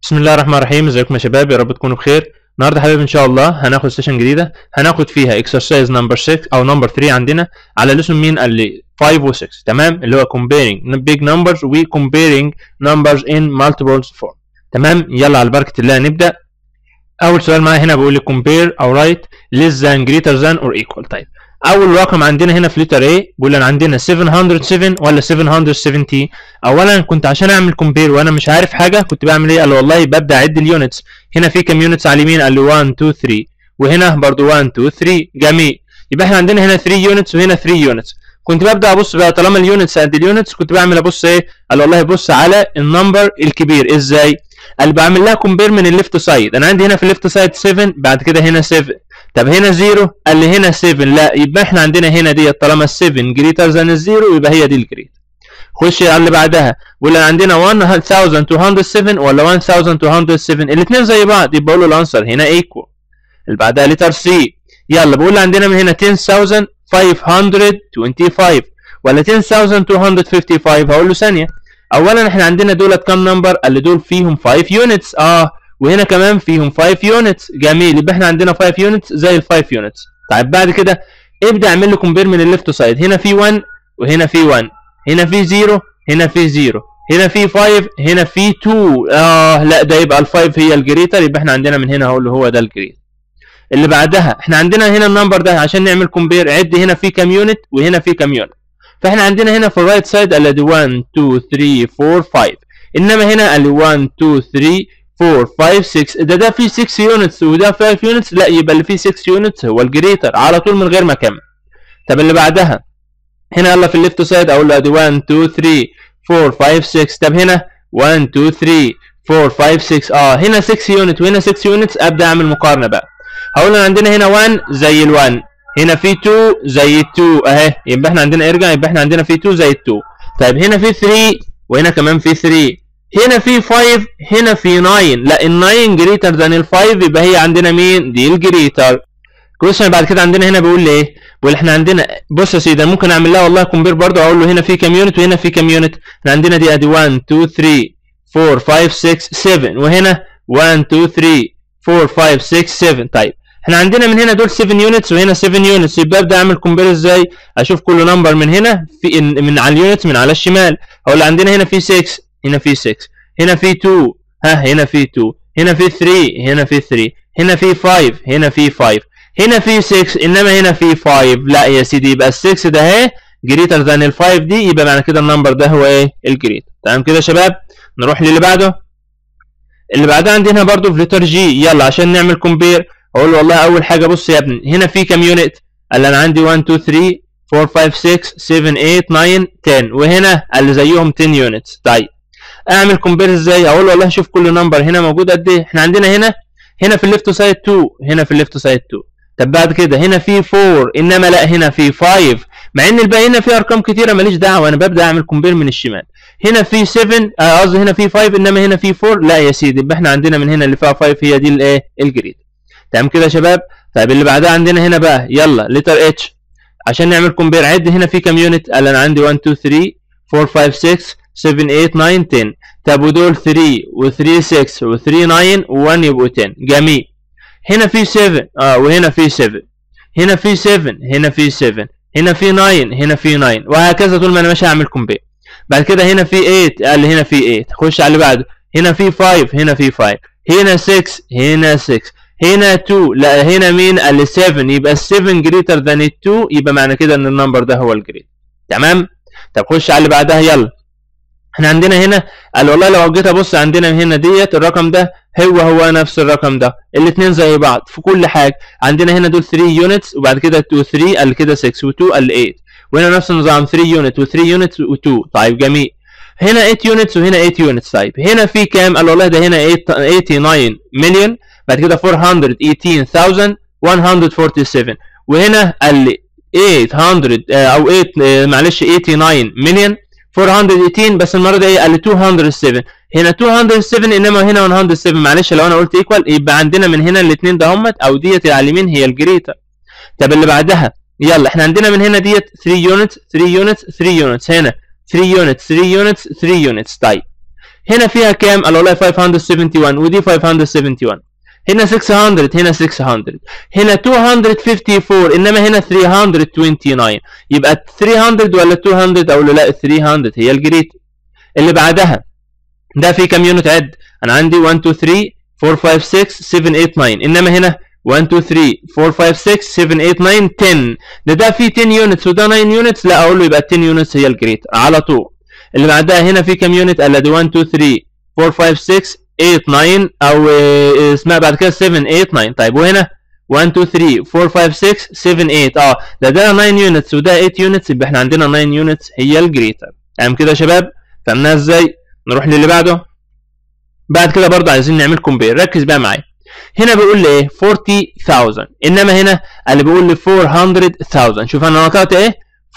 بسم الله الرحمن الرحيم ازيكم يا شباب يا رب تكونوا بخير النهارده يا حبايبي ان شاء الله هناخد سيشن جديده هناخد فيها اكسرسايز نمبر 6 او نمبر 3 عندنا على ليسون مين قال لي 5 و 6 تمام اللي هو comparing big numbers و comparing numbers in multiple form تمام يلا على بركه الله نبدا اول سؤال معايا هنا بيقول لي compare او write less than greater than or equal طيب اول رقم عندنا هنا في لتر A بيقول لنا عندنا 707 ولا 770 اولا كنت عشان اعمل كومبير وانا مش عارف حاجه كنت بعمل ايه قال والله ببدا اعد اليونتس هنا في كام يونتس على اليمين قال لي 1 2 3 وهنا برضو 1 2 3 جميل يبقى احنا عندنا هنا 3 يونتس وهنا 3 يونتس كنت ببدا ابص بقى طالما اليونتس قد اليونتس كنت بعمل ابص ايه قال والله بص على النمبر الكبير ازاي قال بعمل لها كومبير من الليفت سايد انا عندي هنا في الليفت سايد 7 بعد كده هنا 7 طب هنا 0 قال لي هنا 7 لا يبقى احنا عندنا هنا ديت طالما ال 7 جريتر ذان الزيرو يبقى هي دي الجريت خش على اللي بعدها ولا عندنا 1207 ولا 1207 الاثنين زي بعض يبقى اقول له الانسر هنا ايكوال اللي بعدها لتر سي يلا بقول عندنا من هنا 10525 ولا 10255 هقول له ثانيه اولا احنا عندنا دولت كام نمبر قال لي دول فيهم 5 يونتس اه وهنا كمان فيهم 5 يونتس جميل يبقى احنا عندنا 5 يونتس زي ال 5 يونتس طيب بعد كده ابدا اعمل لي كومبير من الليفت سايد هنا في 1 وهنا في 1 هنا في 0 هنا في 0 هنا في 5 هنا في 2 اه لا ده يبقى ال 5 هي الجريتر يبقى احنا عندنا من هنا هقول له هو ده الجريتر اللي بعدها احنا عندنا هنا النمبر ده عشان نعمل كومبير عد هنا في كام يونت وهنا في كام يونت فاحنا عندنا هنا في الرايت سايد قال لي 1 2 3 4 5 انما هنا قال لي 1 2 3 4 5 6 ده ده فيه 6 يونتس وده 5 يونتس لا يبقى اللي فيه 6 يونتس هو الجريتر على طول من غير ما اكمل طب اللي بعدها هنا يلا في الليفت سايد اقول له ادي 1 2 3 4 5 6 طب هنا 1 2 3 4 5 6 اه هنا 6 يونت وهنا 6 يونتس ابدا اعمل مقارنه بقى هقول له عندنا هنا 1 زي ال1 هنا في 2 زي ال2 اهي يبقى احنا عندنا ارجع يبقى احنا عندنا في 2 زي ال2 طيب هنا في 3 وهنا كمان في 3 هنا في 5 هنا في 9 لا ال 9 جريتر ذان ال 5 يبقى هي عندنا مين دي الجريتر كويشن بعد كده عندنا هنا بيقول لي ايه بيقول احنا عندنا بص يا سيدي ممكن اعمل لها والله كومبير برضه اقول له هنا في كام يونت وهنا في كام يونت احنا عندنا دي ادي 1 2 3 4 5 6 7 وهنا 1 2 3 4 5 6 7 طيب احنا عندنا من هنا دول 7 يونتس وهنا 7 يونتس يبقى ابدا اعمل كومبير ازاي اشوف كل نمبر من هنا في من على اليونتس من على الشمال اقول عندنا هنا في 6 هنا في 6 هنا في 2 ها هنا في 2 هنا في 3 هنا في 3 هنا في 5 هنا في 5 هنا في 6 انما هنا في 5 لا يا سيدي يبقى ال 6 ده اهي جريتر ذان ال 5 دي يبقى معنى كده النمبر ده هو ايه الجريت تمام كده يا شباب نروح للي بعده اللي بعدها عندنا برضو في لتر جي يلا عشان نعمل كومبير اقول له والله اول حاجه بص يا ابني هنا في كام يونت قال انا عندي 1 2 3 4 5 6 7 8 9 10 وهنا قال لي زيهم 10 يونتس طيب اعمل كومبير ازاي اقول له والله شوف كل نمبر هنا موجود قد ايه احنا عندنا هنا هنا في الليفت سايد 2 هنا في الليفت سايد 2 طب بعد كده هنا في 4 انما لا هنا في 5 مع ان الباقي هنا في ارقام كتيره ماليش دعوه انا ببدا اعمل كومبير من الشمال هنا في 7 قصدي آه هنا في 5 انما هنا في 4 لا يا سيدي يبقى احنا عندنا من هنا اللي فيها 5 هي دي الايه الجريد تمام كده يا شباب طيب اللي بعدها عندنا هنا بقى يلا لتر اتش عشان نعمل كومبير عد هنا في كام يونت قال انا عندي 1 2 3 4 5 6 7 8 9 10 طب ودول 3 و3 6 و3 9 و1 يبقوا 10 جميل هنا في 7 اه وهنا في 7 هنا في 7 هنا في 7 هنا في 9 هنا في 9 وهكذا طول ما انا ماشي هعمل كومبير بعد كده هنا في 8 قال لي هنا في 8 خش على اللي بعده هنا في 5 هنا في 5 هنا 6 هنا 6 هنا 2 لا هنا مين قال لي 7 يبقى ال 7 جريتر ذان ال 2 يبقى معنى كده ان النمبر ده هو الجريت تمام طب خش على اللي بعدها يلا احنا عندنا هنا قال والله لو جيت ابص عندنا هنا ديت الرقم ده هو هو نفس الرقم ده الاثنين زي بعض في كل حاجه عندنا هنا دول 3 يونتس وبعد كده 2 3 قال كده 6 و2 قال 8 وهنا نفس النظام 3 يونت و3 يونت و2 طيب جميل هنا 8 يونتس وهنا 8 يونتس طيب هنا في كام قال والله ده هنا 89 مليون بعد كده 418147 وهنا قال لي 800 او 8 معلش 89 مليون 418 بس المره دي قال لي 207 هنا 207 انما هنا 107 معلش لو انا قلت ايكوال يبقى عندنا من هنا الاثنين ده همت او ديت على اليمين هي الجريتر طب اللي بعدها يلا احنا عندنا من هنا ديت 3 يونتس 3 يونتس 3 يونتس هنا 3 يونتس 3 يونتس 3 يونتس طيب هنا فيها كام قال والله 571 ودي 571 هنا 600 هنا 600 هنا 254 انما هنا 329 يبقى 300 ولا 200 اقول له لا 300 هي الجريت اللي بعدها ده في كام يونت عد انا عندي 1 2 3 4 5 6 7 8 9 انما هنا 1 2 3 4 5 6 7 8 9 10 ده ده في 10 يونتس وده 9 يونتس لا اقول له يبقى 10 يونتس هي الجريت على طول اللي بعدها هنا في كام يونت قال دي 1 2 3 4 5 6 8 9 او آه، اسمها بعد كده 7 8 9 طيب وهنا 1 2 3 4 5 6 7 8 اه ده ده 9 يونتس وده 8 يونتس يبقى احنا عندنا 9 يونتس هي الجريتر تمام كده يا شباب فهمناها ازاي نروح للي بعده بعد كده برضه عايزين نعمل كومبير ركز بقى معايا هنا بيقول لي ايه 40000 انما هنا اللي بيقول لي 400000 شوف انا نطقت ايه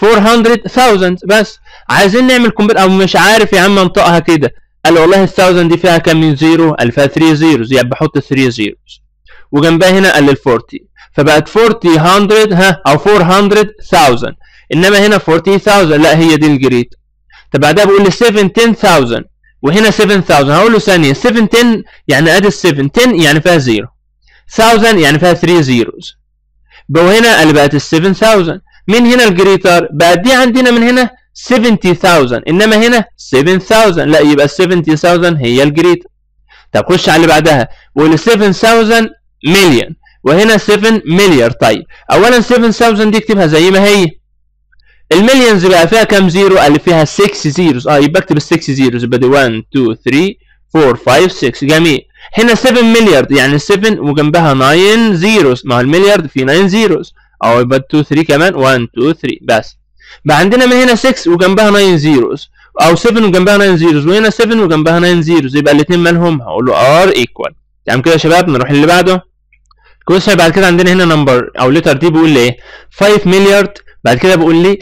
400000 بس عايزين نعمل كومبير او مش عارف يا عم انطقها كده قال لي والله ال 1000 دي فيها كام من زيرو قال فيها 3 زيروز يبقى بحط 3 زيروز وجنبها هنا قال لي 40 فبقت 40 100 ها او 400000 انما هنا 40000 لا هي دي الجريد طب بعدها بيقول لي 17000 وهنا 7000 هقول له ثانيه 7 10 يعني ادي ال 7 10 يعني فيها زيرو 1000 يعني فيها 3 زيروز وهنا اللي بقت ال 7000 من هنا الجريتر بقت دي عندنا من هنا 70000 انما هنا 7000 لا يبقى 70000 هي الجريتر طب خش على اللي بعدها وال 7000 مليون وهنا 7 مليار طيب اولا 7000 دي اكتبها زي ما هي المليونز بقى فيها كام زيرو اللي فيها 6 زيروز اه يبقى اكتب ال 6 زيروز يبقى دي 1 2 3 4 5 6 جميل هنا 7 مليار يعني 7 وجنبها 9 زيروز ما هو المليار فيه 9 زيروز او يبقى 2 3 كمان 1 2 3 بس بقى عندنا من هنا 6 وجنبها 9 زيروز او 7 وجنبها 9 زيروز وهنا 7 وجنبها 9 زيروز يبقى الاثنين مالهم هقول له ار ايكوال تمام كده يا شباب نروح اللي بعده كويس بعد كده عندنا هنا نمبر او لتر دي بيقول لي ايه 5 مليار بعد كده بيقول لي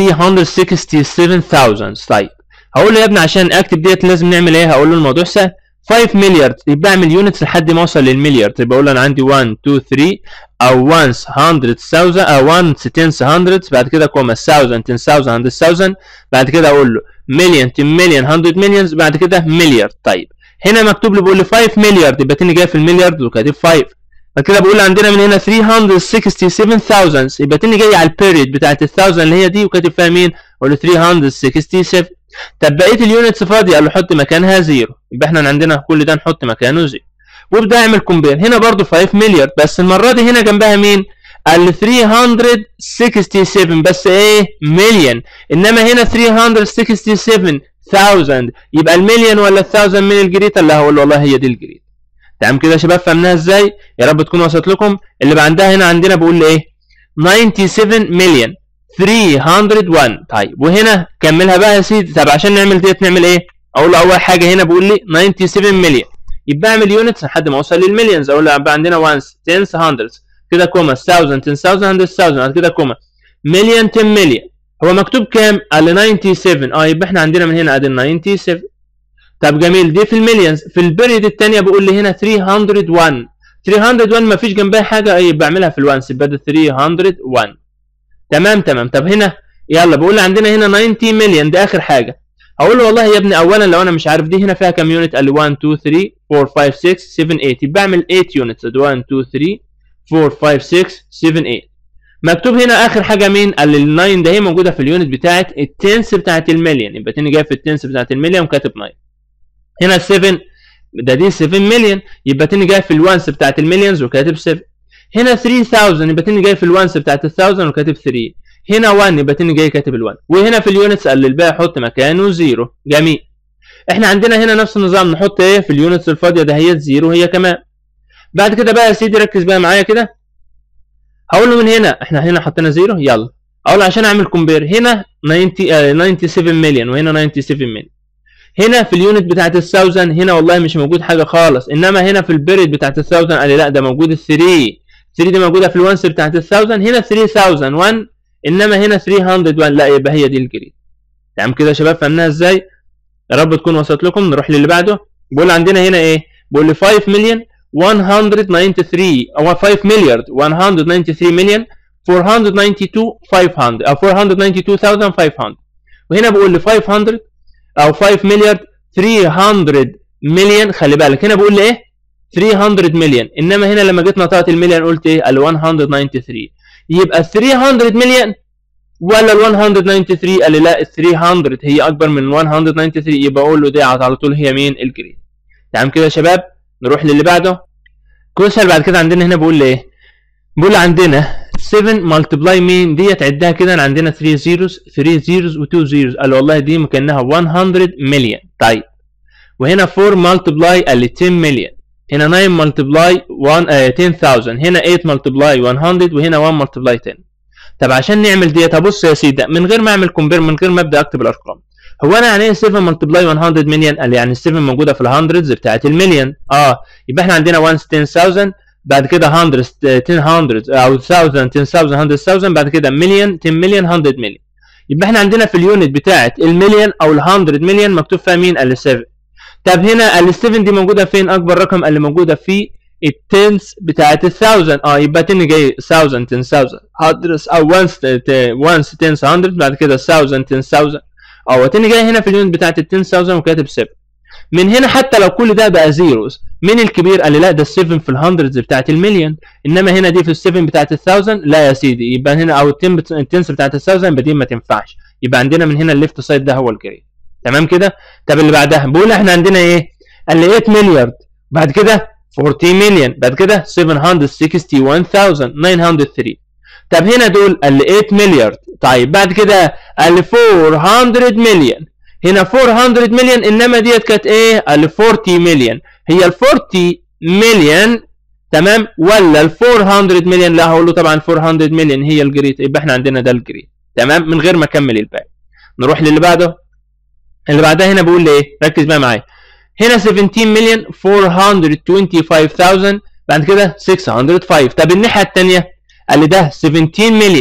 367000 طيب هقول له يا ابني عشان اكتب ديت لازم نعمل ايه هقول له الموضوع سهل 5 مليار يبقى اعمل يونتس لحد ما اوصل للمليار يبقى اقول له انا عندي 1 2 3 او 100000 او 1 10000 بعد كده كوما 1000 10000 100000 بعد كده اقول له مليون 10 مليون 100 مليونز بعد كده مليار طيب هنا مكتوب لي بيقول لي 5 مليار يبقى تاني جاي في المليار وكاتب 5 بعد كده بقول عندنا من هنا 367000 يبقى تاني جاي على البيريد بتاعت ال 1000 اللي هي دي وكاتب فيها مين؟ اقول له 367 طب بقيه اليونتس فاضيه قال له حط مكانها زيرو يبقى احنا عندنا كل ده نحط مكانه زيرو وابدا اعمل كومبير هنا برضو 5 مليار بس المره دي هنا جنبها مين؟ ال 367 بس ايه؟ مليون انما هنا 367000 يبقى المليون ولا ال 1000 من الجريت اللي هقول له والله هي دي الجريت تمام كده يا شباب فهمناها ازاي يا رب تكون وصلت لكم اللي بعدها هنا عندنا بقول لي ايه 97 مليون 301 طيب وهنا كملها بقى يا سيدي طب عشان نعمل ديت نعمل ايه اقول له اول حاجه هنا بقول لي 97 مليون يبقى اعمل يونتس لحد ما اوصل للمليونز اقول له يبقى عندنا 1 10 100 كده كوما 1000 10000 100000 بعد كده كوما مليون 10 مليون هو مكتوب كام؟ قال لي 97 اه يبقى احنا عندنا من هنا ادي 97 طب جميل دي في المليونز في البريد الثانيه بقول لي هنا 301 301 ما فيش جنبها حاجه اي بعملها في الوانس يبقى ده 301 تمام تمام طب هنا يلا بقول لي عندنا هنا 90 مليون ده اخر حاجه هقول له والله يا ابني اولا لو انا مش عارف دي هنا فيها كام يونت قال لي 1 2 3 4 5 6 7 8 يبقى اعمل 8 يونتس 1 2 3 4 5 6 7 8 مكتوب هنا اخر حاجه مين قال لي ال 9 ده هي موجوده في اليونت بتاعت التنس بتاعت المليون يبقى تاني جاي في التنس بتاعت المليون وكاتب 9 هنا 7 ده دي 7 مليون يبقى تاني جاي في الوانس بتاعت المليونز وكاتب 7 هنا 3000 يبقى تاني جاي في الوانس بتاعت ال 1000 وكاتب 3 هنا 1 يبقى تاني جاي كاتب ال1 وهنا في اليونتس قال الباقي حط مكانه 0 جميل احنا عندنا هنا نفس النظام نحط ايه في اليونتس الفاضيه ده هي 0 هي كمان بعد كده بقى يا سيدي ركز بقى معايا كده هقول له من هنا احنا هنا حطينا 0 يلا اقول له عشان اعمل كومبير هنا 90 آه 97 مليون وهنا 97 مليون هنا في اليونت بتاعت ال 1000 هنا والله مش موجود حاجه خالص انما هنا في البيريد بتاعت ال 1000 قال لي لا ده موجود ال 3 3 دي موجوده في الوانس بتاعت ال 1000 هنا 3001 انما هنا 301 لا يبقى هي دي الجريد تمام كده يا شباب فهمناها ازاي يا رب تكون وصلت لكم نروح للي بعده بيقول عندنا هنا ايه بيقول لي 5 مليون 193 او 5 مليار 193 مليون 492 500 او 492500 وهنا بقول لي 500 او 5 مليار 300 مليون خلي بالك هنا بقول لي ايه 300 مليون انما هنا لما جيت نطقت المليون قلت ايه ال 193 يبقى 300 مليون ولا ال 193 قال لي لا ال 300 هي اكبر من ال 193 يبقى اقول له دي على طول هي مين الجريد تمام كده يا شباب نروح للي بعده كويشن بعد كده عندنا هنا بيقول لي ايه بيقول عندنا 7 ملتبلاي مين ديت عدها كده عندنا 3 زيروز 3 زيروز و2 زيروز قال والله دي مكانها 100 مليون طيب وهنا 4 ملتبلاي قال لي 10 مليون هنا 9 ملتبلاي 10000 هنا 8 ملتبلاي 100 وهنا 1 ملتبلاي 10 طب عشان نعمل ديت هبص يا سيدي من غير ما اعمل كومبير من غير ما ابدا اكتب الارقام هو انا يعني ايه 7 ملتبلاي 100 مليون قال يعني ال 7 موجوده في الهندردز بتاعت المليون اه يبقى احنا عندنا 1 10000 بعد كده 100 10 او 1000 10000 100000 بعد كده مليون 10 مليون 100 مليون يبقى احنا عندنا في اليونت بتاعت المليون او ال 100 مليون مكتوب فيها مين ال 7 طب هنا ال 7 دي موجوده فين اكبر رقم اللي موجوده في التنس بتاعت ال 1000 اه يبقى تاني جاي 1000 10000 100 او 1 1 10 100 بعد كده 1000 10000 اه تاني جاي هنا في اليونت بتاعت ال 10000 وكاتب 7 من هنا حتى لو كل ده بقى زيروز مين الكبير قال لي لا ده ال 7 في الهندردز بتاعت المليون انما هنا دي في ال 7 بتاعت ال 1000 لا يا سيدي يبقى هنا او التنس بتاعت ال 1000 يبقى دي ما تنفعش يبقى عندنا من هنا الليفت سايد ده هو الجريد تمام كده طب اللي بعدها بقول احنا عندنا ايه قال لي 8 مليار بعد كده 40 مليون بعد كده 761903 طب هنا دول قال لي 8 مليار طيب بعد كده قال لي 400 مليون هنا 400 مليون انما ديت كانت ايه قال لي 40 مليون هي ال 40 مليون تمام ولا ال 400 مليون لا هقول له طبعا 400 مليون هي الجريد يبقى احنا عندنا ده الجريد تمام من غير ما اكمل الباقي نروح للي بعده اللي بعدها هنا بقول لي ايه ركز بقى معايا هنا 17 مليون 425000 بعد كده 605 طب الناحيه الثانيه قال لي ده 17 مليون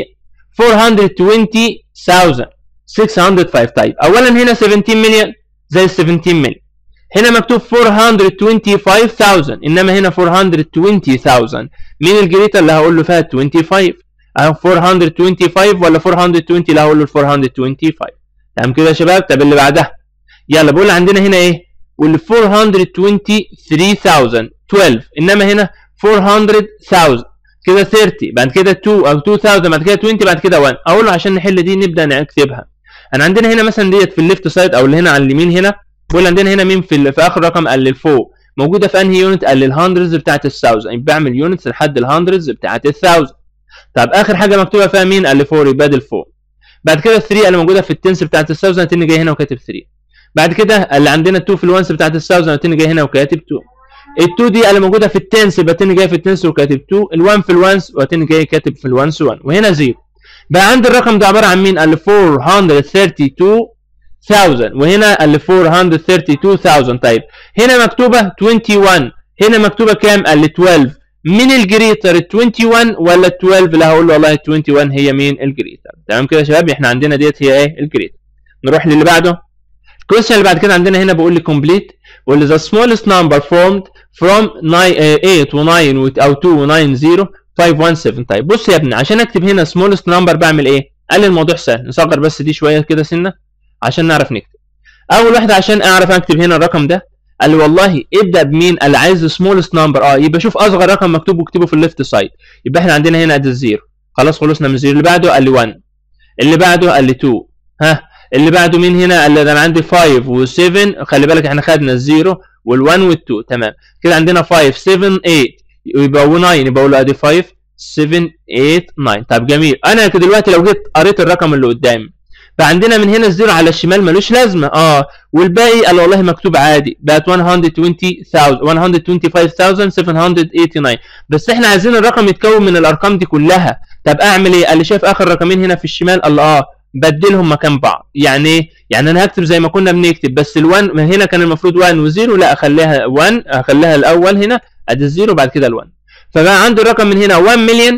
420000 605 طيب اولا هنا 17 مليون زي ال 17 مليون هنا مكتوب 425000 انما هنا 420000 مين الجريتا اللي هقول له فيها 25 اهو 425 ولا 420 لا هقول له 425 تمام كده يا شباب طب اللي بعدها يلا بقول عندنا هنا ايه وال 423000 12 انما هنا 400000 كده 30 بعد كده 2 او 2000 بعد كده 20 بعد كده 1 اقول له عشان نحل دي نبدا نكتبها انا عندنا هنا مثلا ديت في الليفت سايد او اللي هنا على اليمين هنا بقول عندنا هنا مين في, في اخر رقم قال لفوق موجوده في انهي يونت قال للهندرز بتاعت ال 1000 يعني بعمل يونتس لحد الهندرز بتاعت ال 1000 طب اخر حاجه مكتوبه فيها مين قال لفوق يبقى دي لفوق بعد كده ال 3 اللي موجوده في التنس بتاعت ال 1000 تاني جاي هنا وكاتب 3 بعد كده اللي عندنا 2 في الونس بتاعت ال 1000 تاني جاي هنا وكاتب 2 ال2 دي اللي موجوده في التنس يبقى تاني جاي في التنس وكاتب 2 ال1 في الونس وتاني جاي كاتب في الونس 1 وهنا 0 بقى عندي الرقم ده عباره عن مين قال 432000 وهنا قال 432000 طيب هنا مكتوبه 21 هنا مكتوبه كام قال 12 مين الجريتر ال 21 ولا ال 12 لا هقول له والله ال 21 هي مين الجريتر تمام كده يا شباب احنا عندنا ديت هي ايه الجريتر نروح للي بعده الكويشن اللي بعد كده عندنا هنا بيقول لي كومبليت بيقول لي the smallest number formed from 8 و 9 او 2 و 9 0 517 طيب بص يا ابني عشان اكتب هنا smallest number بعمل ايه؟ قال لي الموضوع سهل نصغر بس دي شويه كده سنه عشان نعرف نكتب اول واحده عشان اعرف اكتب هنا الرقم ده قال لي والله ابدا بمين قال عايز سمولست نمبر اه يبقى شوف اصغر رقم مكتوب واكتبه في الليفت سايد يبقى احنا عندنا هنا ادي الزيرو خلاص خلصنا من الزيرو اللي بعده قال لي 1 اللي بعده قال لي 2 ها اللي بعده مين هنا قال لي ده انا عندي 5 و7 خلي بالك احنا خدنا الزيرو وال1 وال2 تمام كده عندنا 5 7 8 يبقى و9 يبقى اقول له ادي 5 7 8 9 طب جميل انا دلوقتي لو جيت قريت الرقم اللي قدامي فعندنا من هنا الزيرو على الشمال ملوش لازمه اه والباقي قال والله مكتوب عادي بقت 120000 125789 بس احنا عايزين الرقم يتكون من الارقام دي كلها طب اعمل ايه قال لي شايف اخر رقمين هنا في الشمال قال اه بدلهم مكان بعض يعني ايه يعني انا هكتب زي ما كنا بنكتب بس ال1 من هنا كان المفروض 1 و0 لا اخليها 1 اخليها الاول هنا ادي الزيرو بعد كده ال1 فبقى عندي الرقم من هنا 1 مليون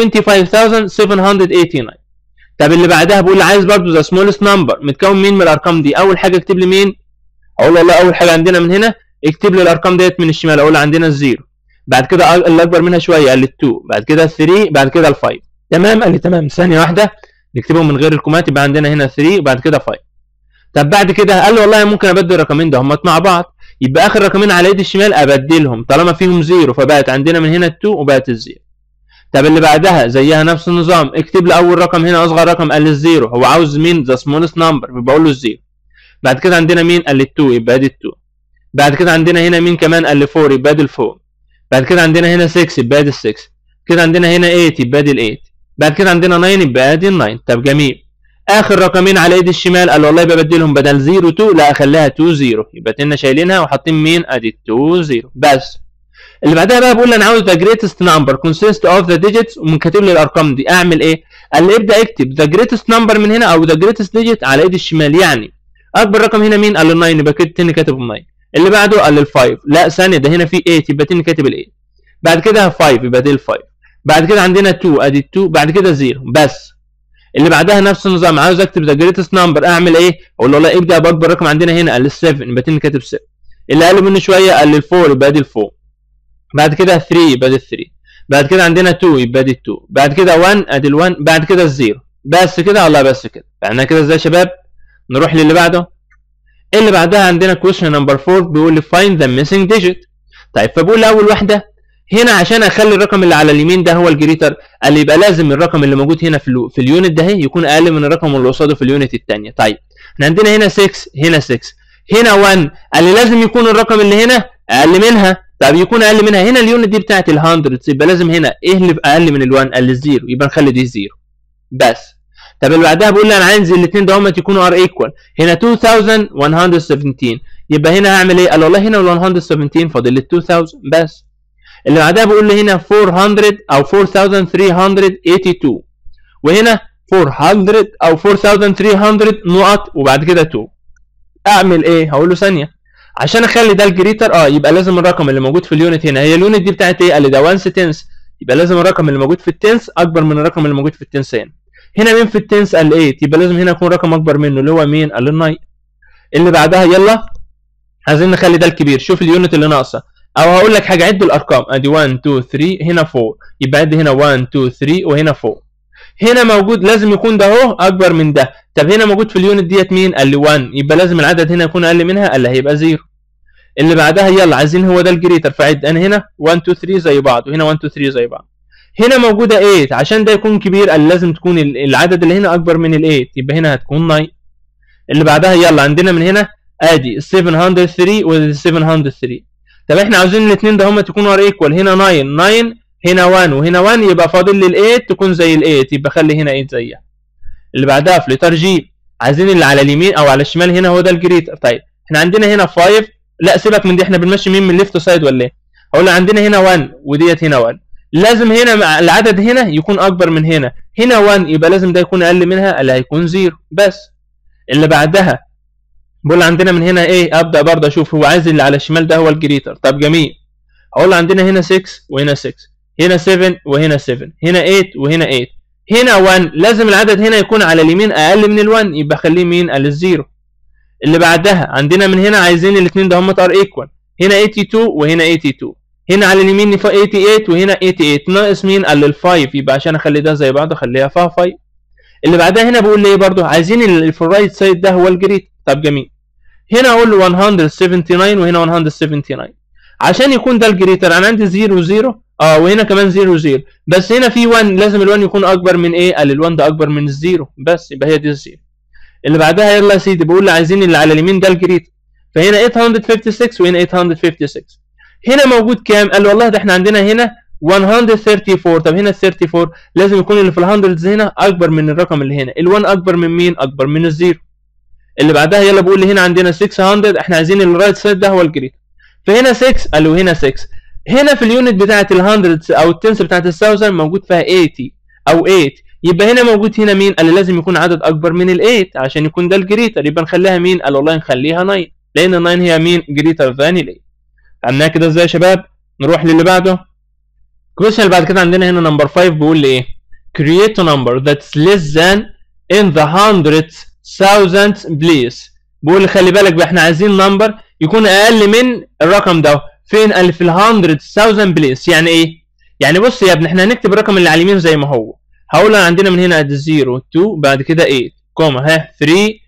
25789 طب اللي بعدها بقول عايز برضو ذا سمولست نمبر متكون مين من الارقام دي اول حاجه اكتب لي مين اقول والله اول حاجه عندنا من هنا اكتب لي الارقام ديت من الشمال اقول عندنا الزيرو بعد كده اللي اكبر منها شويه قال لي 2 بعد كده 3 بعد كده ال 5 تمام قال لي تمام ثانيه واحده نكتبهم من غير الكومات يبقى عندنا هنا 3 وبعد كده 5 طب بعد كده قال له والله ممكن ابدل الرقمين ده هم مع بعض يبقى اخر رقمين على ايدي الشمال ابدلهم طالما فيهم زيرو فبقت عندنا من هنا ال2 وبقت الزيرو طب اللي بعدها زيها نفس النظام اكتب لي اول رقم هنا اصغر رقم قال الزيرو هو عاوز مين ذا سمولست نمبر بقول له الزيرو بعد كده عندنا مين قال ال2 يبقى ادي ال2 بعد كده عندنا هنا مين كمان قال 4 يبقى ادي ال4 بعد كده عندنا هنا 6 يبقى ادي ال6 كده عندنا هنا 8 يبقى ادي ال8 بعد كده عندنا 9 يبقى ادي ال9 طب جميل اخر رقمين على ايد الشمال قال والله ببدلهم بدل 0 2 لا اخليها 2 0 يبقى كنا شايلينها وحاطين مين ادي 2 0 بس اللي بعدها بقى بقول لي انا عاوز the greatest number consist of the digits ومن كاتب لي الارقام دي اعمل ايه قال لي ابدا اكتب the greatest number من هنا او the greatest digit على ايد الشمال يعني اكبر رقم هنا مين قال لي 9 يبقى كده تاني كاتب 9 اللي بعده قال لي 5 لا ثانيه ده هنا في 8 يبقى تاني كاتب ال 8 بعد كده 5 يبقى دي ال 5 بعد كده عندنا 2 ادي 2 بعد كده 0 بس اللي بعدها نفس النظام عاوز اكتب ذا جريتست نمبر اعمل ايه؟ اقول له والله ابدا باكبر رقم عندنا هنا قال 7 يبقى تاني كاتب 7 اللي اقل منه شويه قال 4 يبقى دي ال 4 بعد كده 3 يبقى دي 3 بعد كده عندنا 2 يبقى دي 2 بعد كده 1 ادي ال 1 بعد كده الزيرو بس كده والله بس كده فاحنا كده ازاي يا شباب؟ نروح للي بعده اللي بعدها عندنا question نمبر 4 بيقول لي find the missing digit طيب فبقول اول واحده هنا عشان اخلي الرقم اللي على اليمين ده هو الجريتر قال لي يبقى لازم الرقم اللي موجود هنا في, الو... في اليونت ده يكون اقل من الرقم اللي قصاده في اليونت الثانيه طيب احنا عندنا هنا 6 هنا 6 هنا 1 قال لي لازم يكون الرقم اللي هنا اقل منها طب يكون اقل منها هنا اليونت دي بتاعت ال 100 يبقى لازم هنا ايه اللي اقل من ال1 قال لي الزيرو يبقى نخلي دي زيرو بس طب اللي بعدها بقول لي انا عايز الاثنين ده هم يكونوا ار ايكوال هنا 2117 يبقى هنا هعمل ايه قال والله هنا ال 117 فاضل لي 2000 بس اللي بعدها بيقول لي هنا 400 او 4382 وهنا 400 او 4300 نقط وبعد كده 2 اعمل ايه هقول له ثانيه عشان اخلي ده الجريتر اه يبقى لازم الرقم اللي موجود في اليونت هنا هي اليونت دي بتاعت ايه قال لي ده 1 تنس يبقى لازم الرقم اللي موجود في التنس اكبر من الرقم اللي موجود في التنس هنا هنا مين في التنس قال 8 يبقى لازم هنا يكون رقم اكبر منه اللي هو مين قال 9 اللي بعدها يلا عايزين نخلي ده الكبير شوف اليونت اللي ناقصه او هقول لك حاجه عد الارقام ادي 1 2 3 هنا 4 يبقى عد هنا 1 2 3 وهنا 4 هنا موجود لازم يكون ده اهو اكبر من ده طب هنا موجود في اليونت ديت مين قال لي 1 يبقى لازم العدد هنا يكون اقل منها قال لي هيبقى 0 اللي بعدها يلا عايزين هو ده الجريتر فعد انا هنا 1 2 3 زي بعض وهنا 1 2 3 زي بعض هنا موجوده 8 عشان ده يكون كبير قال لازم تكون العدد اللي هنا اكبر من ال 8 يبقى هنا هتكون 9 اللي بعدها يلا عندنا من هنا ادي 703 و 703 طب احنا عاوزين الاثنين ده هما تكونوا ار ايكوال هنا 9 9 هنا 1 وهنا 1 يبقى فاضل لي ال 8 تكون زي ال 8 يبقى خلي هنا 8 زيها اللي بعدها في لتر جي عايزين اللي على اليمين او على الشمال هنا هو ده الجريتر طيب احنا عندنا هنا 5 لا سيبك من دي احنا بنمشي مين من ليفت سايد ولا ايه اقول عندنا هنا 1 وديت هنا 1 لازم هنا العدد هنا يكون اكبر من هنا هنا 1 يبقى لازم ده يكون اقل منها اللي هيكون 0 بس اللي بعدها بقول عندنا من هنا ايه ابدا برضه اشوف هو عايز اللي على الشمال ده هو الجريتر طب جميل اقول عندنا هنا 6 وهنا 6 هنا 7 وهنا 7 هنا 8 وهنا 8 هنا 1 لازم العدد هنا يكون على اليمين اقل من ال1 يبقى خليه مين قال الزيرو اللي بعدها عندنا من هنا عايزين الاثنين ده هم ار ايكوال هنا 82 وهنا 82 هنا على اليمين 88 وهنا 88 ناقص مين قال ال 5 يبقى عشان اخلي ده زي بعضه اخليها فيها 5 اللي بعدها هنا بقول لي ايه برضه عايزين اللي في الرايت سايد ده هو الجريت طب جميل هنا اقول له 179 وهنا 179 عشان يكون ده الجريتر انا عندي 0 0 اه وهنا كمان 0 0 بس هنا في 1 لازم ال1 يكون اكبر من ايه قال ال1 ده اكبر من الزيرو بس يبقى هي دي الزيرو اللي بعدها يلا يا سيدي بقول لي عايزين اللي على اليمين ده الجريتر فهنا 856 وهنا 856 هنا موجود كام قال له والله ده احنا عندنا هنا 134 طب هنا ال 34 لازم يكون اللي في الهندردز هنا اكبر من الرقم اللي هنا ال1 اكبر من مين اكبر من الزيرو اللي بعدها يلا بقول لي هنا عندنا 600 احنا عايزين الرايت سايد ده هو الجريد فهنا 6 قال له هنا 6 هنا في اليونت بتاعت ال100 او التنس بتاعت ال1000 موجود فيها 80 او 8 يبقى هنا موجود هنا مين قال لي لازم يكون عدد اكبر من ال8 عشان يكون ده الجريتر يبقى نخليها مين قال والله نخليها 9 لان 9 هي مين جريتر ذان ال8 عملناها كده ازاي يا شباب نروح للي بعده الكويشن اللي بعد كده عندنا هنا نمبر 5 بيقول لي ايه create a number that's less than in the hundreds thousands بليز بيقول لي خلي بالك بقى احنا عايزين نمبر يكون اقل من الرقم ده فين قال في ال 100000 بليس يعني ايه يعني بص يا ابني احنا هنكتب الرقم اللي على اليمين زي ما هو هقول عندنا من هنا ادي 0 2 بعد كده 8 كوما ها 3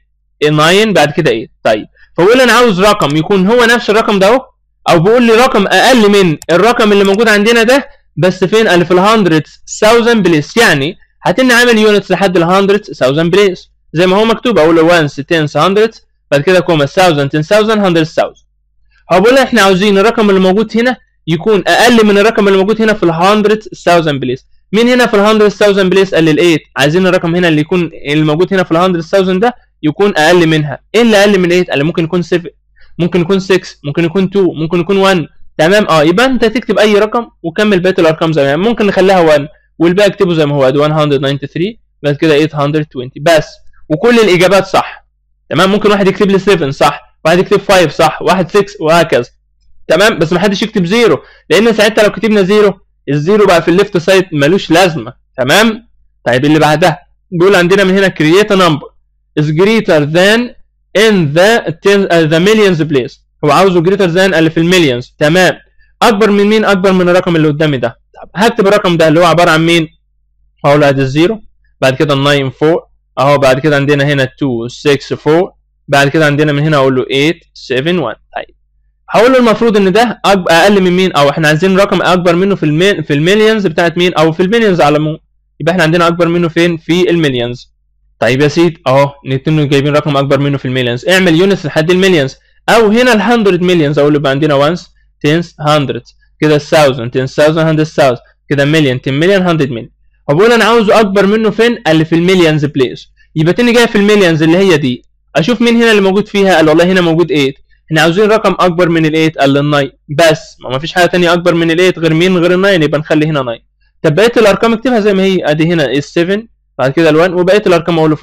9 بعد كده 8 طيب فبقول انا عاوز رقم يكون هو نفس الرقم ده اهو او بيقول لي رقم اقل من الرقم اللي موجود عندنا ده بس فين قال في ال 100,000 بليس يعني هات لنا عامل يونتس لحد ال 100,000 بليس زي ما هو مكتوب اقول له 1 10 100 بعد كده كوما 1000 10000 100000 هو بيقول لي احنا عاوزين الرقم اللي موجود هنا يكون اقل من الرقم اللي موجود هنا في ال 100,000 بليس مين هنا في ال 100,000 بليس قال لي ال 8 عايزين الرقم هنا اللي يكون الموجود هنا في ال 100,000 ده يكون اقل منها ايه اللي اقل من 8 قال لي ممكن يكون 7 ممكن يكون 6 ممكن يكون 2 ممكن يكون 1 تمام اه يبقى انت تكتب اي رقم وكمل بقيه الارقام زي ما هي ممكن نخليها 1 والباقي اكتبه زي ما هو ادي 193 بعد كده 820 بس وكل الاجابات صح تمام ممكن واحد يكتب لي 7 صح واحد يكتب 5 صح واحد 6 وهكذا تمام بس ما حدش يكتب زيرو لان ساعتها لو كتبنا زيرو الزيرو بقى في الليفت سايد ملوش لازمه تمام طيب اللي بعدها بيقول عندنا من هنا create a number is greater than in the ten, uh, the millions place هو عاوزه greater than اللي في المليونز تمام اكبر من مين اكبر من الرقم اللي قدامي ده طب هكتب الرقم ده اللي هو عباره عن مين هقول له ادي الزيرو بعد كده 9 فوق اهو بعد كده عندنا هنا 2 6 فوق بعد كده عندنا من هنا اقول له 8 7 1 طيب هقول له المفروض ان ده اقل من مين او احنا عايزين رقم اكبر منه في المي... في المليونز بتاعت مين او في المليونز على مو يبقى احنا عندنا اكبر منه فين في المليونز طيب يا سيدي اهو نتنو جايبين رقم اكبر منه في المليونز اعمل يونتس لحد المليونز او هنا ال 100 مليونز اقول له يبقى عندنا 1 10 100 كده 1000 10000 100000 كده مليون 10 مليون 100 مليون فبقول انا عاوزه اكبر منه فين اللي في المليونز بليس يبقى تاني جاي في المليونز اللي هي دي اشوف مين هنا اللي موجود فيها قال والله هنا موجود 8 احنا عاوزين رقم اكبر من ال 8 قال ال 9 بس ما فيش حاجه ثانيه اكبر من ال 8 غير مين غير ال 9 يبقى نخلي هنا 9 طب بقيه الارقام اكتبها زي ما هي ادي هنا ال 7 بعد كده ال 1 وبقيه الارقام اقول له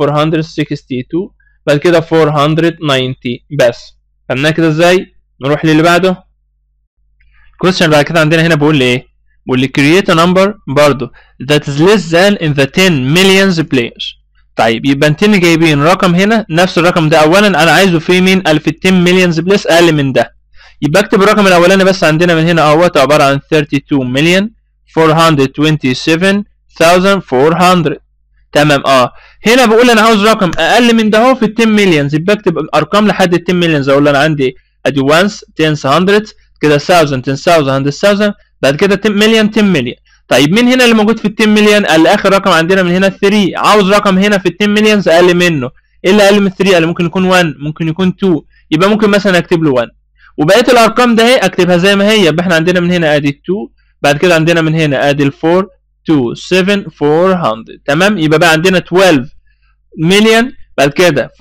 462 بعد كده 490 بس فهمناها كده ازاي نروح للي بعده question بعد كده عندنا هنا بيقول لي ايه بيقول لي create a number برضه that is less than in the 10 millions place طيب يبقى انتنا جايبين رقم هنا نفس الرقم ده اولا انا عايزه في مين قال في 10 مليونز بلس اقل من ده يبقى اكتب الرقم الاولاني بس عندنا من هنا اهوت عباره عن 32 مليون 427400 تمام اه هنا بقول انا عاوز رقم اقل من ده اهو في ال 10 مليونز يبقى اكتب الارقام لحد ال 10 مليونز اقول انا عندي ادي 1 10 100 كده 1000 10000 100000 بعد كده 10 مليون 10 مليون طيب مين هنا اللي موجود في ال 10 مليون قال لي اخر رقم عندنا من هنا 3 عاوز رقم هنا في ال 10 مليونز اقل منه ايه اللي اقل من 3 قال ممكن يكون 1 ممكن يكون 2 يبقى ممكن مثلا اكتب له 1 وبقيه الارقام ده اهي اكتبها زي ما هي يبقى احنا عندنا من هنا ادي 2 بعد كده عندنا من هنا ادي ال 4 2 7 400 تمام يبقى بقى عندنا 12 مليون بعد كده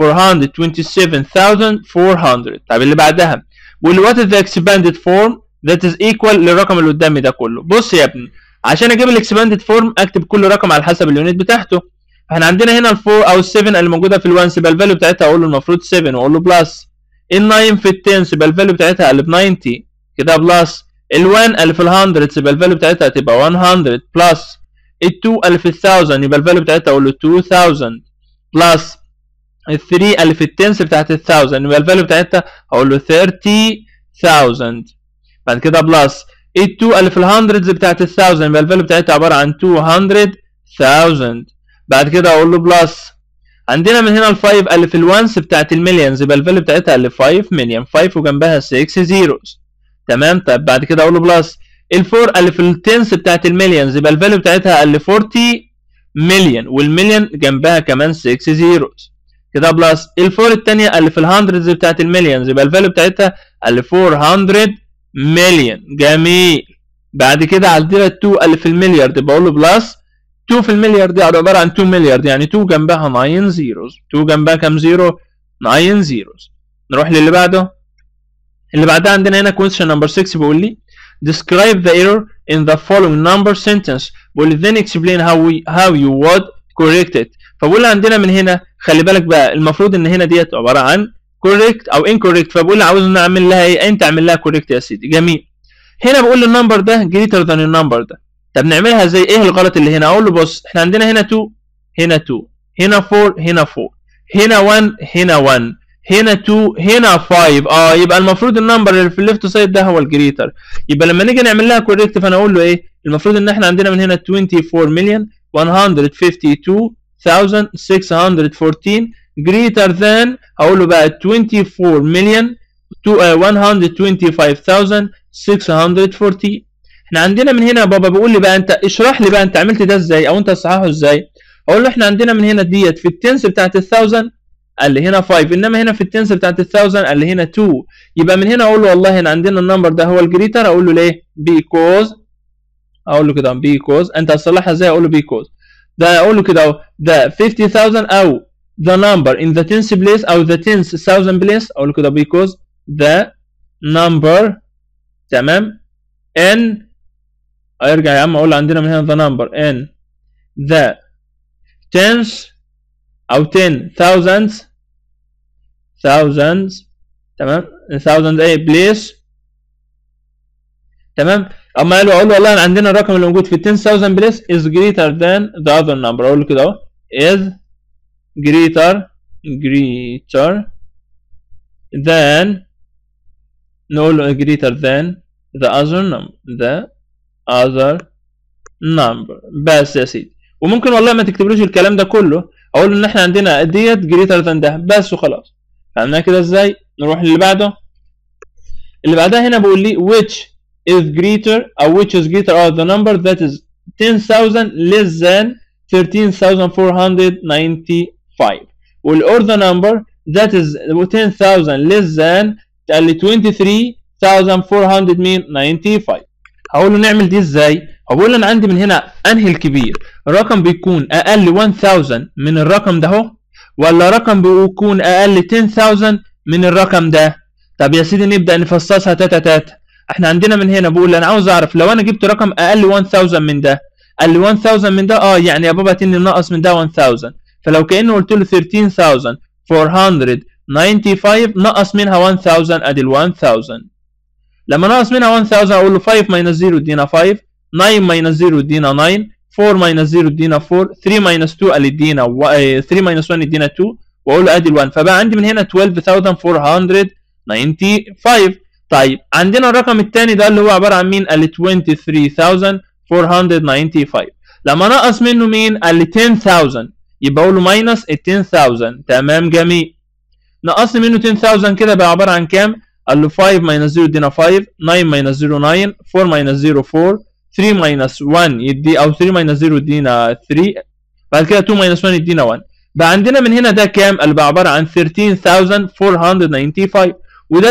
427400 طيب اللي بعدها بيقول وات از ذا اكسباندد فورم ذات از ايكوال للرقم اللي قدامي ده كله بص يا ابني عشان اجيب الاكسباندد فورم اكتب كل رقم على حسب اليونت بتاعته احنا عندنا هنا ال 4 او ال 7 اللي موجوده في ال1 يبقى الفاليو بتاعتها اقول له المفروض 7 واقول له بلس ال 9 في ال 10 يبقى الفاليو بتاعتها قلب 90 كده بلس ال 1 اللي في ال 100 يبقى الفاليو بتاعتها هتبقى 100 بلس ال 2 اللي في ال 1000 يبقى الفاليو بتاعتها اقول له 2000 بلس ال 3 اللي في ال 10 بتاعت ال 1000 يبقى الفاليو بتاعتها اقول له 30000 بعد كده بلس ال 2 اللي في ال 100 بتاعت ال 1000 يبقى الفاليو بتاعتها عباره عن 200000 بعد كده اقول له بلس عندنا من هنا ال 5 اللي في الوانس بتاعت المليونز يبقى الفاليو بتاعتها اللي 5 مليون 5 وجنبها 6 زيروز تمام طيب بعد كده اقول له بلس ال 4 اللي في التنس بتاعت المليونز يبقى الفاليو بتاعتها اللي 40 مليون والمليون جنبها كمان 6 زيروز كده بلس ال 4 الثانيه اللي في الهندردز بتاعت المليونز يبقى الفاليو بتاعتها اللي 400 مليون جميل بعد كده عندنا ال 2 اللي في المليارد بقول له بلس 2 في المليار دي عباره عن 2 مليار يعني 2 جنبها 9 زيروز 2 جنبها كام زيرو 9 زيروز نروح للي بعده اللي بعدها عندنا هنا question number 6 بيقول لي describe the error in the following number sentence بيقول لي then explain how we how you would correct it فبقول لي عندنا من هنا خلي بالك بقى المفروض ان هنا ديت عباره عن correct او incorrect فبقول لي عاوز نعمل لها ايه انت اعمل لها correct يا سيدي جميل هنا بقول لي النمبر ده greater than النمبر ده طب نعملها زي ايه الغلط اللي هنا اقول له بص احنا عندنا هنا 2 هنا 2 هنا 4 هنا 4 هنا 1 هنا 1 هنا 2 هنا 5 اه يبقى المفروض النمبر اللي في الليفت سايد ده هو الجريتر يبقى لما نيجي نعمل لها كوريكت فانا اقول له ايه المفروض ان احنا عندنا من هنا 24 مليون 152614 greater than هقول له بقى 24 million to uh, 125640 احنا عندنا من هنا يا بابا بيقول لي بقى انت اشرح لي بقى انت عملت ده ازاي او انت تصححه ازاي اقول له احنا عندنا من هنا ديت في التنس بتاعت ال 1000 قال لي هنا 5 انما هنا في التنس بتاعت ال 1000 قال لي هنا 2 يبقى من هنا اقول له والله هنا عندنا النمبر ده هو الجريتر اقول له ليه because اقول له كده because انت هتصلحها ازاي اقول له because ده اقول له كده اهو ده 50000 او the number in the tens place او the tens thousand place اقول له كده because the number تمام n ارجع يا عم اقول له عندنا من هنا the number n the tens او 10 thousands thousands تمام thousands ايه place تمام اما قالوا اقول له والله أنا عندنا الرقم اللي موجود في 10000 place is greater than the other number اقول له كده اهو is greater greater than نقول له greater than the other number the other number بس يا سيدي وممكن والله ما تكتبلوش الكلام ده كله اقول له ان احنا عندنا ديت greater than ده بس وخلاص فهمناها كده ازاي نروح للي بعده اللي بعدها هنا بيقول لي which is greater او which is greater or the number that is 10,000 less than 13,495 وال or the number that is 10,000 less than قال لي 23,495 هقول له نعمل دي ازاي؟ هقول له انا عندي من هنا انهي الكبير الرقم بيكون اقل 1000 من الرقم ده اهو ولا رقم بيكون اقل 10000 من الرقم ده طب يا سيدي نبدا نفصصها تاتا تاتا احنا عندنا من هنا بقول انا عاوز اعرف لو انا جبت رقم اقل 1000 من ده قال لي 1000 من ده اه يعني يا بابا تني ناقص من ده 1000 فلو كانه قلت له 13495 نقص منها 1000 ادي ال 1000 لما نقص منها 1000 اقول له 5 minus 0 ادينا 5 9 minus 0 ادينا 9 4 minus 0 ادينا 4 3 minus 2 قال ادينا 3 minus 1 ادينا 2 واقول له ادي ال 1 فبقى عندي من هنا 12495 طيب عندنا الرقم الثاني ده اللي هو عباره عن مين؟ قال لي 23495 لما نقص منه مين؟ قال لي 10000 يبقى اقول له ماينس ال 10000 تمام جميل نقص منه 10000 كده بقى عباره عن كام؟ قال له 5 minus 0 ادينا 5 9 minus 0 9 4 minus 0 4 3 minus 1 يدي او 3 minus 0 يدينا 3 بعد كده 2 minus 1 يدينا 1 بقى عندنا من هنا ده كام؟ قال بقى عباره عن 13495 وده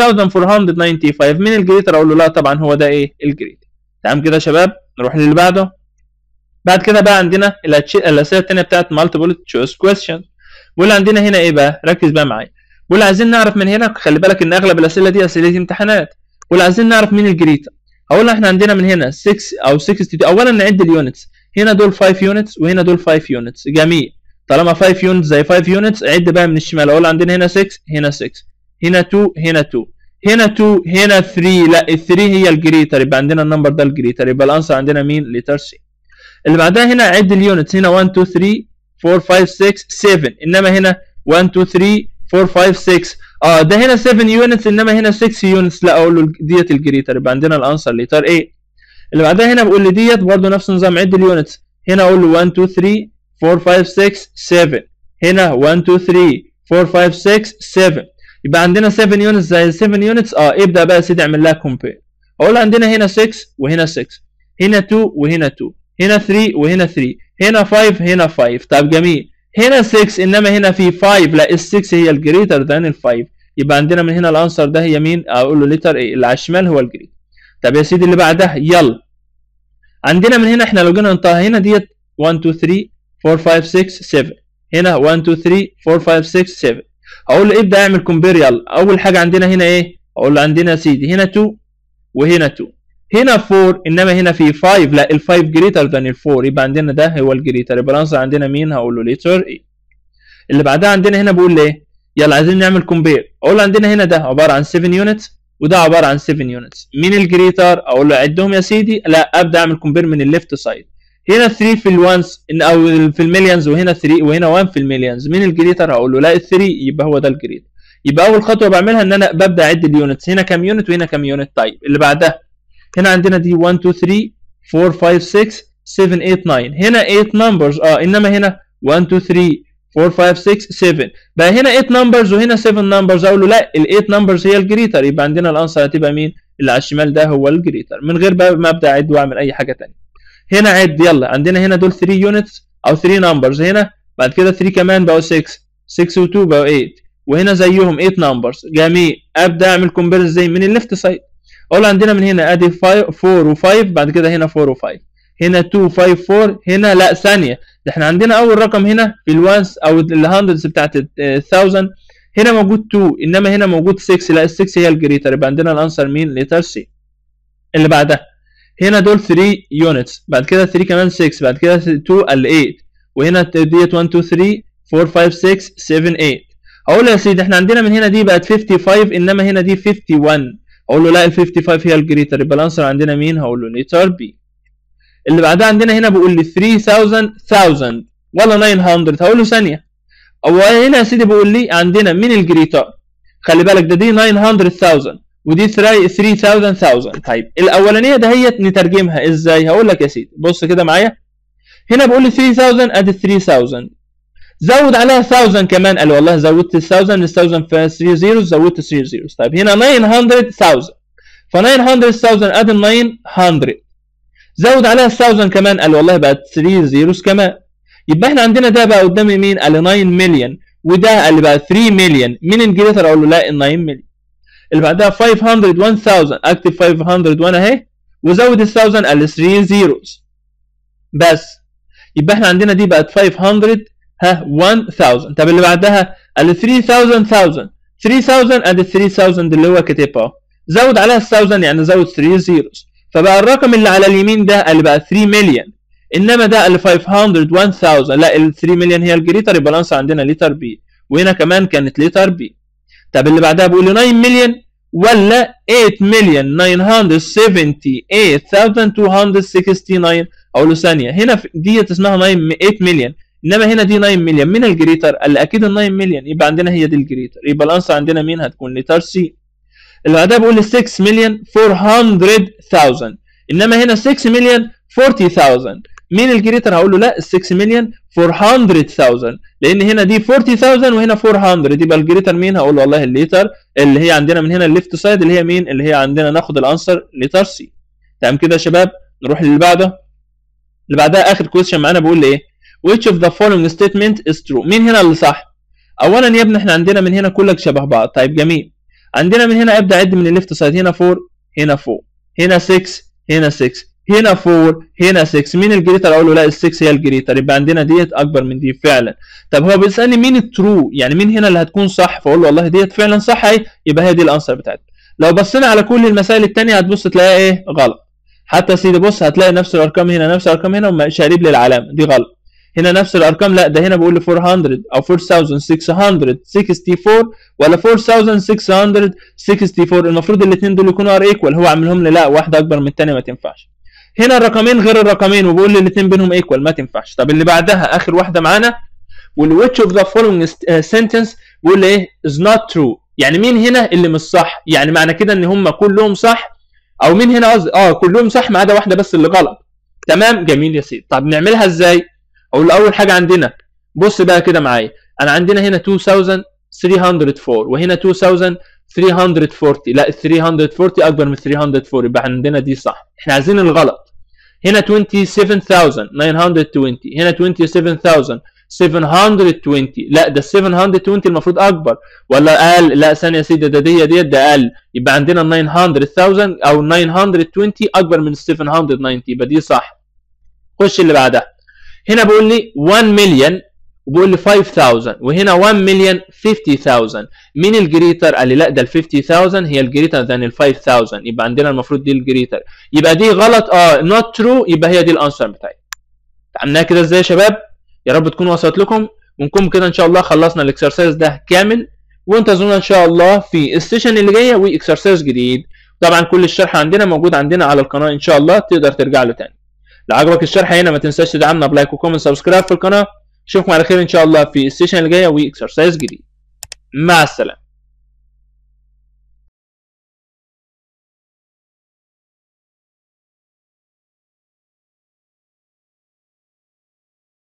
12495 مين الجريتر اقول له لا طبعا هو ده ايه الجريتر تمام كده يا شباب نروح للي بعده بعد كده بقى عندنا الاسئله الثانيه بتاعت مالتيبل تشويس كويستشن بيقول عندنا هنا ايه بقى ركز بقى معايا بيقول عايزين نعرف من هنا خلي بالك ان اغلب الاسئله دي اسئله امتحانات بيقول عايزين نعرف مين الجريتر هقول احنا عندنا من هنا 6 او 62 اولا نعد اليونتس هنا دول 5 يونتس وهنا دول 5 يونتس جميل طالما 5 يونتس زي 5 يونتس عد بقى من الشمال اقول عندنا هنا 6 هنا 6 هنا 2 هنا 2 هنا 2 هنا 3 لا ال 3 هي الجريتر يبقى عندنا النمبر ده الجريتر يبقى الانسر عندنا مين لتر سي اللي بعدها هنا عد اليونتس هنا 1 2 3 4 5 6 7 انما هنا 1 2 3 4 5 6 اه ده هنا 7 يونتس انما هنا 6 يونتس لا اقول له ديت الجريتر يبقى عندنا الانسر لتر ايه اللي بعدها هنا بقول لي ديت برضه نفس النظام عد اليونتس هنا اقول له 1 2 3 4 5 6 7 هنا 1 2 3 4 5 6 7 يبقى عندنا 7 يونتس زي 7 يونتس اه ابدا بقى يا سيدي اعمل لها كومبير اقول عندنا هنا 6 وهنا 6 هنا 2 وهنا 2 هنا 3 وهنا 3 هنا 5 هنا 5 طب جميل هنا 6 انما هنا في 5 لا ال 6 هي الجريتر ذان ال 5 يبقى عندنا من هنا الانسر ده هي مين اقول له لتر ايه اللي على الشمال هو الجريتر طب يا سيدي اللي بعدها يلا عندنا من هنا احنا لو جينا ننطقها هنا ديت 1 2 3 4 5 6 7 هنا 1 2 3 4 5 6 7 اقول له ابدا اعمل كومبير يلا اول حاجه عندنا هنا ايه اقول له عندنا يا سيدي هنا 2 وهنا 2 هنا 4 انما هنا في 5 لا ال 5 جريتر ذان ال 4 يبقى عندنا ده هو الجريتر يبقى الانسر عندنا مين هقول له ليتر ايه اللي بعدها عندنا هنا بقول ايه يلا عايزين نعمل كومبير اقول عندنا هنا ده عباره عن 7 يونتس وده عباره عن 7 يونتس مين الجريتر اقول له عدهم يا سيدي لا ابدا اعمل كومبير من الليفت سايد هنا 3 في الوانس او في المليونز وهنا 3 وهنا 1 في المليونز مين الجريتر هقول له لا ال 3 يبقى هو ده الجريتر يبقى اول خطوه بعملها ان انا ببدا اعد اليونتس هنا كام يونت وهنا كام يونت طيب اللي بعدها هنا عندنا دي 1 2 3 4 5 6 7 8 9 هنا 8 نمبرز اه انما هنا 1 2 3 4 5 6 7 بقى هنا 8 نمبرز وهنا 7 نمبرز اقول له لا ال 8 نمبرز هي الجريتر يبقى عندنا الانسر هتبقى مين اللي على الشمال ده هو الجريتر من غير بقى ما ابدا اعد واعمل اي حاجه ثانيه هنا عد يلا عندنا هنا دول 3 يونتس او 3 نمبرز هنا بعد كده 3 كمان بقوا 6 6 و2 بقوا 8 وهنا زيهم 8 نمبرز جميل ابدا اعمل كومبير ازاي من الليفت سايد اقول عندنا من هنا ادي 4 و5 بعد كده هنا 4 و5 هنا 2 5 4 هنا لا ثانيه ده احنا عندنا اول رقم هنا في الوانس او الهندردز بتاعت 1000 هنا موجود 2 انما هنا موجود 6 لا ال 6 هي الجريتر يبقى عندنا الانسر مين لتر سي اللي بعدها هنا دول 3 يونتس بعد كده 3 كمان 6 بعد كده 2 ال 8 وهنا ديت 1 2 3 4 5 6 7 8 اقول له يا سيدي احنا عندنا من هنا دي بقت 55 انما هنا دي 51 اقول له لا ال 55 هي الجريتر يبقى الانسر عندنا مين هقول له لتر بي اللي بعدها عندنا هنا بيقول لي 3000 1000 ولا 900 هقول له ثانيه او هنا يا سيدي بيقول لي عندنا من الجريتر خلي بالك ده دي 900000 ودي 3000 1000 طيب الاولانيه دهيت نترجمها ازاي هقول لك يا سيدي بص كده معايا هنا بيقول لي 3000 ادي 3000 زود عليها 1000 كمان قال والله زودت ال 1000 ال 1000 فيها 3 زيروز زودت 3 زيروز طيب هنا 900000 ف 900000 ادي 900 زود عليها 1000 كمان قال والله بقت 3 زيروز كمان يبقى احنا عندنا ده بقى قدامي مين قال 9 مليون وده قال بقى 3 مليون مين الجريتر اقول له لا ال 9 مليون اللي بعدها 500 1000 اكتب 501 اهي وزود ال 1000 قال 3 زيروز بس يبقى احنا عندنا دي بقت 500 ها 1000 طب اللي بعدها قال 3000 1000 3000 ادي 3000 اللي هو كاتبها زود عليها 1000 يعني زود 3 زيروز فبقى الرقم اللي على اليمين ده اللي بقى 3 مليون انما ده اللي 500 1000 لا ال 3 مليون هي الجريتر يبقى الانسر عندنا لتر بي وهنا كمان كانت لتر بي طب اللي بعدها بيقول لي 9 مليون ولا 8 مليون 978269 اقول له ثانيه هنا ديت اسمها 9 8 مليون انما هنا دي 9 مليون من الجريتر قال لي اكيد ال 9 مليون يبقى عندنا هي دي الجريتر يبقى الانسر عندنا مين هتكون لتر سي اللي بعدها بيقول لي 6 مليون 400000 انما هنا 6 مليون 40000 مين الجريتر هقول له لا ال 6 مليون 400000 لان هنا دي 40000 وهنا 400 يبقى الجريتر مين هقول له والله الليتر اللي هي عندنا من هنا الليفت سايد اللي هي مين اللي هي عندنا ناخد الانسر لتر سي تمام كده يا شباب نروح للي بعده اللي بعدها اخر كويشن معانا بيقول لي ايه which of the following statement is true مين هنا اللي صح اولا يا ابني احنا عندنا من هنا كلك شبه بعض طيب جميل عندنا من هنا ابدا اعد من الليفت سايد هنا 4 هنا 4 هنا 6 هنا 6 هنا 4 هنا 6 مين الجريتر اقول له لا ال 6 هي الجريتر يبقى عندنا ديت اكبر من دي فعلا طب هو بيسالني مين الترو يعني مين هنا اللي هتكون صح فاقول له والله ديت فعلا صح اهي يبقى هي دي الانسر بتاعتنا لو بصينا على كل المسائل الثانيه هتبص تلاقيها ايه غلط حتى يا سيدي بص هتلاقي نفس الارقام هنا نفس الارقام هنا ومش قريب للعلامه دي غلط هنا نفس الارقام لا ده هنا بيقول لي 400 او 4664 ولا 4664 المفروض الاثنين دول يكونوا ار ايكوال هو عاملهم لي لا واحده اكبر من الثانيه ما تنفعش هنا الرقمين غير الرقمين وبيقول لي الاثنين بينهم ايكوال ما تنفعش طب اللي بعدها اخر واحده معانا وال which of the following sentence بيقول لي ايه is not true يعني مين هنا اللي مش صح يعني معنى كده ان هم كلهم صح او مين هنا قصدي اه كلهم صح ما عدا واحده بس اللي غلط تمام جميل يا سيدي طب نعملها ازاي اقول له اول حاجه عندنا بص بقى كده معايا انا عندنا هنا 2304 وهنا 2340 لا ال 340 اكبر من 304 يبقى عندنا دي صح احنا عايزين الغلط هنا 27920 هنا 27720 لا ده ال 720 المفروض اكبر ولا اقل لا ثانيه يا سيدي ده دي ديت ده اقل يبقى عندنا 900000 او 920 اكبر من 790 يبقى دي صح خش اللي بعدها هنا بيقول لي 1 مليون وبيقول لي 5000 وهنا 1 مليون 50000 مين الجريتر؟ قال لي لا ده ال 50000 هي الجريتر ذان ال 5000 يبقى عندنا المفروض دي الجريتر يبقى دي غلط اه نوت ترو يبقى هي دي الانسر بتاعي عملناها كده ازاي يا شباب؟ يا رب تكون وصلت لكم ونكون كده ان شاء الله خلصنا الاكسرسايز ده كامل وانتظرونا ان شاء الله في السيشن اللي جايه واكسرسايز جديد طبعا كل الشرح عندنا موجود عندنا على القناه ان شاء الله تقدر ترجع له تاني لو عجبك الشرح هنا ما تنساش تدعمنا بلايك وكومنت سبسكرايب في القناه اشوفكم على خير ان شاء الله في السيشن اللي جايه واكسرسايز جديد مع السلامه